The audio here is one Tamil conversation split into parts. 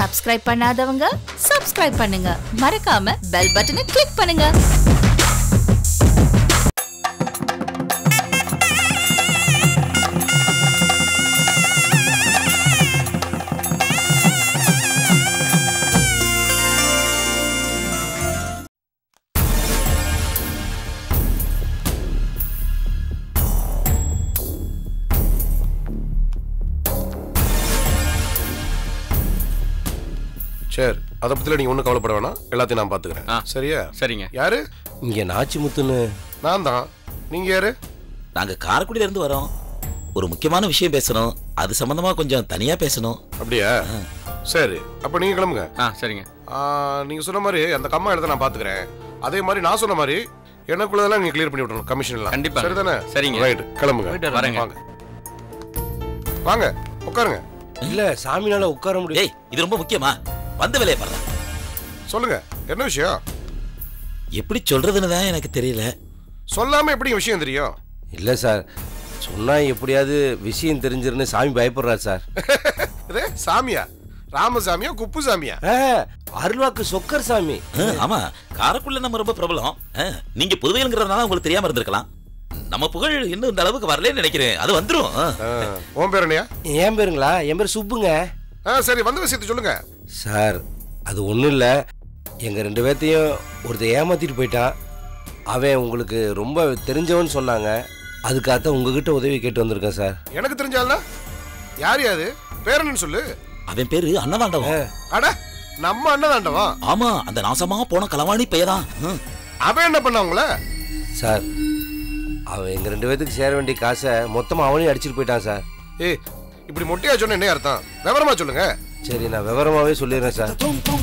சப்ஸ்கிரைப் பண்ணாதவங்க சப்ஸ்கிரைப் பண்ணுங்க மறக்காம பெல் பட்டனை கிளிக் பண்ணுங்க சரி அதை பத்தில நீங்க ஒன்றும் கவலைப்பட வேணாம் எல்லாத்தையும் நான் பாத்துக்கிறேன் ஆ. சரியா சரிங்க யாரு இங்க நாச்சிமுத்துன்னு நான் தான் நீங்க யாரு நாங்க காரைக்குடியில இருந்து வரோம் ஒரு முக்கியமான விஷயம் பேசணும் அது சம்பந்தமா கொஞ்சம் தனியா பேசணும் அப்படியா சரி அப்ப நீங்க கிளம்புங்க ஆ சரிங்க ஆ, நீங்க சொன்ன மாதிரி அந்த கம்மா இடத்த நான் பாத்துக்கிறேன் அதே மாதிரி நான் சொன்ன மாதிரி எனக்குள்ளதெல்லாம் நீங்க கிளியர் பண்ணி விடணும் கமிஷன் எல்லாம் கண்டிப்பா. சரிதானே சரிங்க. ரைட் கிளம்புங்க போயிட்டு வரேங்க. வாங்க வாங்க உட்காருங்க இல்ல சாமினால உட்கார முடியும் ஏய் இது ரொம்ப முக்கியமா வந்த வேலையை பாருங்க சொல்லுங்க என்ன விஷயம் எப்படி சொல்றதுன்னு தான் எனக்கு தெரியல சொல்லாம எப்படி விஷயம் தெரியும் இல்ல சார் சொன்னா எப்படியாவது விஷயம் தெரிஞ்சிருன்னு சாமி பயப்படுறாரு சார் இது சாமியா ராமசாமியா குப்புசாமியா ஆ, அருள்வாக்கு சொக்கர் சாமி ஆ, ஆமா காரைக்குடியில நம்ம ரொம்ப பிரபலம் ஆ, நீங்க புதுவைங்கிறதுனால உங்களுக்கு தெரியாம இருந்திருக்கலாம் நம்ம புகழ் இன்னும் இந்த அளவுக்கு வரலன்னு நினைக்கிறேன் அது வந்துரும் ஆ. ஆ, உன் பேர் என்னையா என் பேருங்களா என் பேர் சுப்புங்க ஆ சரி வந்த விஷயத்தை சொல்லுங்க சார் அது ஒன்றும் இல்லை எங்கள் ரெண்டு பேர்த்தையும் ஒருத்தன் ஏமாத்திட்டு போயிட்டான் அவன் உங்களுக்கு ரொம்ப தெரிஞ்சவன் சொன்னாங்க அதுக்காகத்தான் உங்ககிட்ட உதவி கேட்டு வந்திருக்கேன் சார் எனக்கு தெரிஞ்சால யார் யாது பேர் என்னன்னு சொல்லு அவன் பேரு அன்னதாண்டவன் அட நம்ம அண்ணதாண்டவா ஆமா அந்த நாசமா போன களவாணி பெயதான் ம். அவன் என்ன பண்ண உங்கள சார் அவன் எங்கள் ரெண்டு பேர்த்துக்கு சேர வேண்டிய காசை மொத்தமாக அவனையும் அடிச்சிட்டு போயிட்டான் சார் ஏய் இப்படி மொட்டையா சொன்ன என்ன அர்த்தம் விவரமா சொல்லுங்க சரி நான் விவரமாகவே சொல்லிடுறேன் சார்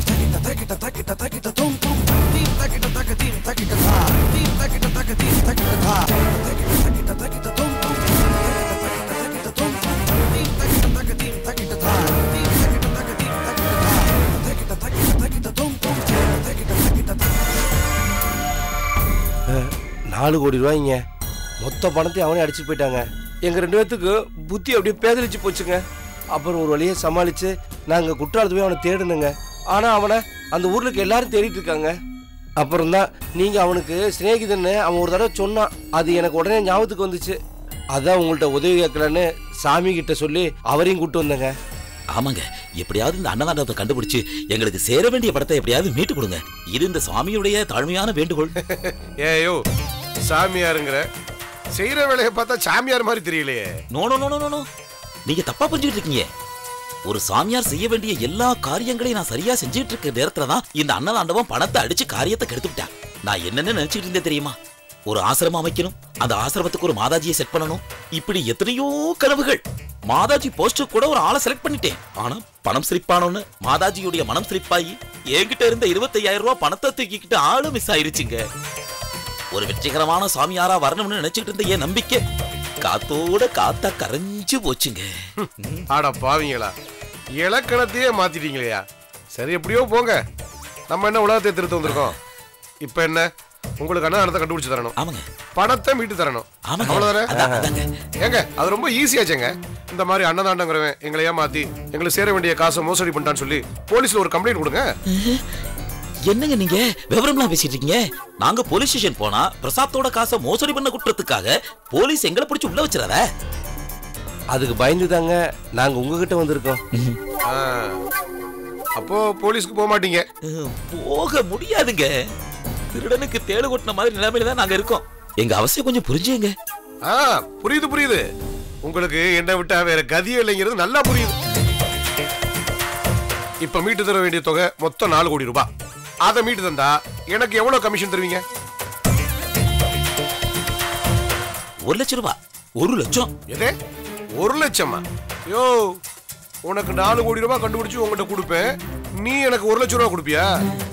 அஹ், நாலு கோடி ரூபாய்ங்க மொத்த பணத்தையும் அவனே அடிச்சுட்டு போயிட்டாங்க எங்க ரெண்டு பேர்த்துக்கு புத்தி அப்படியே பேதலிச்சு போச்சுங்க அப்புறம் ஒரு வழியை சமாளிச்சு நாங்க குற்றாலத்து போய் அவனை தேடுனுங்க ஆனா அவனை அந்த ஊர்ல இருக்க எல்லாரும் தேடிட்டு இருக்காங்க அப்புறம் தான் நீங்க அவனுக்கு சிநேகிதன்னு அவன் ஒரு தடவை சொன்னான் அது எனக்கு உடனே ஞாபகத்துக்கு வந்துச்சு அதான் உங்கள்ட்ட உதவி கேட்கலன்னு சாமி கிட்ட சொல்லி அவரையும் கூட்டு வந்தேங்க ஆமாங்க எப்படியாவது இந்த அன்னதாண்டத்தை கண்டுபிடிச்சு எங்களுக்கு சேர வேண்டிய படத்தை எப்படியாவது மீட்டு கொடுங்க இது இந்த சுவாமியுடைய தாழ்மையான வேண்டுகோள் ஏயோ சாமியாருங்கிற செய்யற வேலையை பார்த்தா சாமியார் மாதிரி தெரியலையே no no no no no நீங்க தப்பா புரிஞ்சுக்கிட்டு இருக்கீங்க ஒரு சாமியார் செய்ய வேண்டிய எல்லா காரியங்களையும் நான் சரியா செஞ்சுட்டு இருக்க நேரத்துல தான் இந்த அன்னதாண்டவன் பணத்தை அடிச்சு காரியத்தை கெடுத்துட்டான் நான் என்னென்ன நினைச்சிட்டு இருந்தேன் தெரியுமா ஒரு ஆசிரமம் அமைக்கணும் அந்த ஆசிரமத்துக்கு ஒரு மாதாஜியை செட் பண்ணணும் இப்படி எத்தனையோ கனவுகள் மாதாஜி போஸ்டர் கூட ஒரு ஆளை செலக்ட் பண்ணிட்டேன் ஆனா பணம் சிரிப்பானோன்னு மாதாஜியுடைய மனம் சிரிப்பாயி என்கிட்ட இருந்த 25000 ரூபாய் பணத்தை தூக்கிக்கிட்டு ஆளு மிஸ் ஆயிருச்சுங்க ஒரு வெற்றிகரமான சாமியாரா வரணும்னு நினைச்சிட்டு இருந்த என் நம்பிக்கை காத்தோட காத்தா கரைஞ்சு போச்சுங்க ஆடா பாவீங்களா இலக்கணத்தையே மாத்திட்டீங்களேயா சரி எப்படியோ போங்க நம்ம என்ன உலகத்தை திருத்த வந்திருக்கோம் இப்ப என்ன உங்களுக்கு அன்னதானத்தை கண்டுபிடிச்சு தரணும் ஆமாங்க பணத்தை மீட்டு தரணும் ஆமாங்க அவ்வளவுதானே அதான், அதாங்க ஏங்க அது ரொம்ப ஈஸியாச்சுங்க இந்த மாதிரி அன்னதாண்டங்கிறவன் எங்களை ஏமாத்தி எங்களுக்கு சேர வேண்டிய காசை மோசடி பண்ணிட்டான்னு சொல்லி போலீஸ்ல ஒரு கம்ப்ளைண்ட் கொடுங்க என்னங்க நீங்க விவரம்லாம் பேசிட்டு இருக்கீங்க நாங்க போலீஸ் ஸ்டேஷன் போனா பிரசாத்தோட காசை மோசடி பண்ண குற்றத்துக்காக போலீஸ் எங்களை பிடிச்சு உள்ள வச்சிடாத அதுக்கு பயந்து தாங்க நாங்க உங்ககிட்ட வந்திருக்கோம் ஆ. அப்போ போலீஸ்க்கு போக மாட்டீங்க போக முடியாதுங்க திருடனுக்கு தேடு கொட்டின மாதிரி நிலைமையில தான் நாங்க இருக்கோம் எங்க அவசியம் கொஞ்சம் புரிஞ்சுங்க ஆ புரியுது புரியுது உங்களுக்கு என்ன விட்டா வேற கதியே இல்லைங்கிறது நல்லா புரியுது இப்ப மீட்டு தர வேண்டிய தொகை மொத்தம் நாலு கோடி ரூபாய் அதை மீட்டு தந்தா எனக்கு எவ்வளவு கமிஷன் தருவீங்க ஒரு லட்சம் ரூபாய் ஒரு லட்சம் எதே ஒரு லட்சமா யோ உனக்கு நாலு கோடி ரூபாய் கண்டுபிடிச்சு உங்ககிட்ட கொடுப்பேன் நீ எனக்கு ஒரு லட்சம் ரூபாய் கொடுப்பியா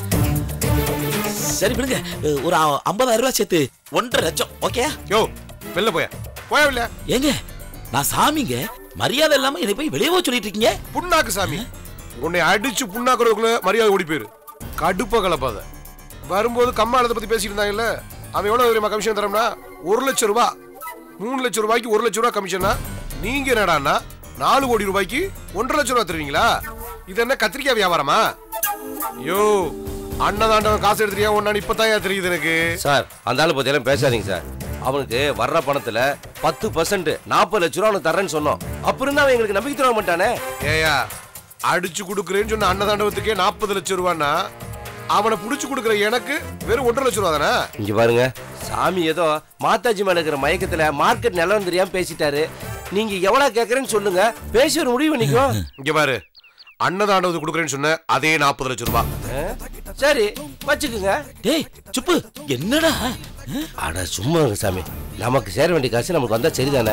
சரி விடுங்க ஒரு ஐம்பதாயிரம் ரூபாய் சேர்த்து ஒன்றரை லட்சம் ஓகே யோ வெளில போயா போயா இல்ல ஏங்க நான் சாமிங்க மரியாதை இல்லாம என்னை போய் வெளியே போக சொல்லிட்டு இருக்கீங்க புண்ணாக்கு சாமி உன்னை அடிச்சு புண்ணாக்குறதுக்குள்ள மரியாதை ஓடி போயிரு கடுப்ப கலப்பாத வரும்போது கம்மாளத்தை பத்தி பேசிட்டு இருந்தாங்கல்ல அவன் எவ்வளவு தெரியுமா கமிஷன் தரம்னா ஒரு லட்சம் ரூபாய் மூணு லட்சம் ரூபாய்க்கு ஒரு லட்சம் ரூபாய் கமிஷனா நீங்க என்னடான்னா நாலு கோடி ரூபாய்க்கு ஒன்றரை லட்சம் ரூபாய் தருவீங்களா இது என்ன கத்திரிக்காய் வியாபாரமா யோ அன்னதாண்டவன் காசு எடுத்துறியா ஒன்னு இப்பதான் தெரியுது எனக்கு சார் அந்த ஆளு பத்தியெல்லாம் பேசாதீங்க சார் அவனுக்கு வர்ற பணத்துல பத்து பர்சன்ட் நாற்பது லட்ச ரூபா அவனுக்கு தரேன்னு சொன்னோம் அப்புறம் தான் அவன் எங்களுக்கு நம்பிக்கை தர மாட்டானே ஏயா அடிச்சு கொடுக்குறேன்னு சொன்ன அன்னதாண்டவத்துக்கே நாற்பது லட்சம் ரூபான்னா அவனை புடிச்சு கொடுக்குற எனக்கு வெறும் ஒன்றரை லட்சம் ரூபா தானே இங்க பாருங்க சாமி ஏதோ மாதாஜி மேல இருக்கிற மயக்கத்துல மார்க்கெட் நிலம் தெரியாம பேசிட்டாரு நீங்க எவ்வளவு கேக்குறேன்னு சொல்லுங்க பேசி ஒரு முடிவு பண்ணிக்கோ இங்க பாரு அன்னதாண்டவத்துக்கு கொடுக்குறேன்னு சொன்ன அதே நாற்பது லட்சம் ரூபாய் ஆ? சரி வச்சுக்குங்க டேய் சுப்பு என்னடா அட சும்மா இருங்க சாமி நமக்கு சேர வேண்டிய காசு நமக்கு வந்தா சரிதானே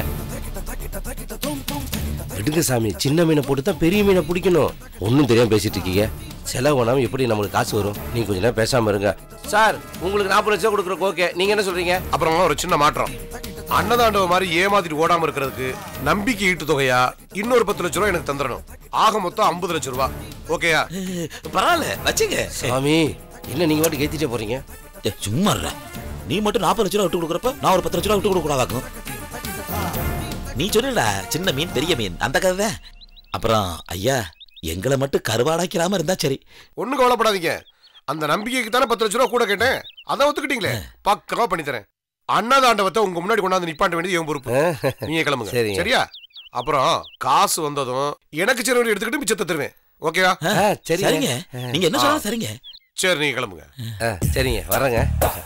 விடுங்க சாமி சின்ன மீனை போட்டு தான் பெரிய மீனை பிடிக்கணும் ஒன்றும் தெரியாம பேசிட்டு இருக்கீங்க செலவு பண்ணாம எப்படி நம்மளுக்கு காசு வரும் நீங்க கொஞ்ச நேரம் பேசாம இருங்க சார் உங்களுக்கு நாற்பது லட்சம் கொடுக்குறக்கு ஓகே நீங்க என்ன சொல்றீங்க அப்புறம் ஒரு சின்ன மாற்றம் அன்னதாண்டவ மாதிரி ஏமாத்திட்டு ஓடாம இருக்கிறதுக்கு நம்பிக்கை ஈட்டு தொகையா இன்னொரு பத்து லட்ச ரூபா எனக்கு தந்துடணும் ஆக மொத்தம் ஐம்பது லட்ச ரூபா ஓகேயா பரவாயில்ல வச்சுங்க சாமி என்ன நீங்க மட்டும் ஏத்திட்டே போறீங்க டேய், சும்மா இருடா. நீ மட்டும் நாற்பது லட்ச ரூபா விட்டு கொடுக்குறப்ப நான் ஒரு பத்து லட்ச ரூபா விட்டு கொடுக்க கூடாதாக்கும் நீ சொல்லுடா சின்ன மீன் பெரிய மீன் அந்த கதை தான் அப்புறம் ஐயா எங்களை மட்டும் கருவாடாக்கிறாம இருந்தா சரி ஒண்ணும் கவலைப்படாதீங்க அந்த நம்பிக்கைக்கு தானே பத்து லட்ச ரூபா கூட கேட்டேன் அதான் ஒத்துக்கிட்டீங்களே பக்கமா பண்ணி தரேன் அன்னதாண்டவத்தை உங்க முன்னாடி கொண்டாந்து நிப்பாட்ட வேண்டியது என் பொறுப்பு நீங்க கிளம்புங்க சரிங்க. சரியா அப்புறம் காசு வந்ததும் எனக்கு சரி எடுத்துக்கிட்டு மிச்சத்தை தருவேன் ஓகேவா ஆ, சரிங்க. சரிங்க நீங்க என்ன சொன்னாலும் சரிங்க சரி நீங்க கிளம்புங்க ஆ, சரிங்க வரேங்க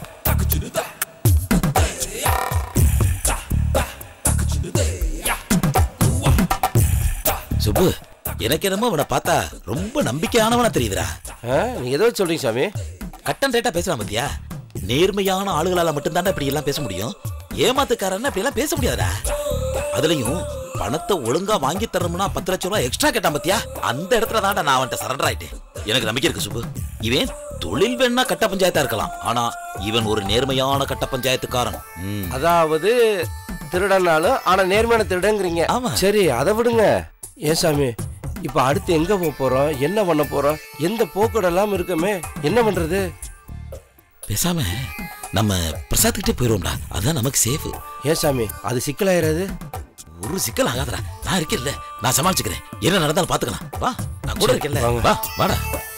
சுப்பு எனக்கு என்னமோ அவனை பார்த்தா ரொம்ப நம்பிக்கையானவனா தெரியுதுடா ஆ, நீங்க ஏதோ சொல்றீங்க சாமி கட்டன் ரேட்டா பேசலாம் பத்தியா நேர்மையான ஆளுகளால மட்டும்தான்டா இப்படி எல்லாம் பேச முடியும் ஏமாத்துக்காரன் அப்படி எல்லாம் பேச முடியாதுடா அதுலயும் பணத்தை ஒழுங்கா வாங்கி தரணும்னா பத்து லட்சம் ரூபாய் எக்ஸ்ட்ரா கேட்டான் பத்தியா அந்த இடத்துல தான்டா நான் அவன்கிட்ட சரண்டர் ஆயிட்டேன் எனக்கு நம்பிக்கை இருக்கு சுப்பு இவன் தொழில் வேணா கட்ட பஞ்சாயத்தா இருக்கலாம் ஆனா இவன் ஒரு நேர்மையான கட்ட பஞ்சாயத்துக்காரன் ம். அதாவது திருடனாலும் ஆனா நேர்மையான திருடங்கிறீங்க ஆமா. சரி அதை விடுங்க ஏன் சாமி இப்ப அடுத்து எங்க போக போறோம் என்ன பண்ண போறோம் எந்த போக்கடெல்லாம் இருக்குமே என்ன பண்றது பேசாம நம்ம பிரசாத் கிட்டே போயிருவோம்டா அதான் நமக்கு சேஃப் ஏன் சாமி அது சிக்கலாயிராது ஒரு சிக்கல் ஆகாதடா நான் இருக்கேன்ல நான் சமாளிச்சுக்கிறேன் என்ன நடந்தாலும் பாத்துக்கலாம் வா நான் கூட இருக்கேன்ல வாங்க. வா வாடா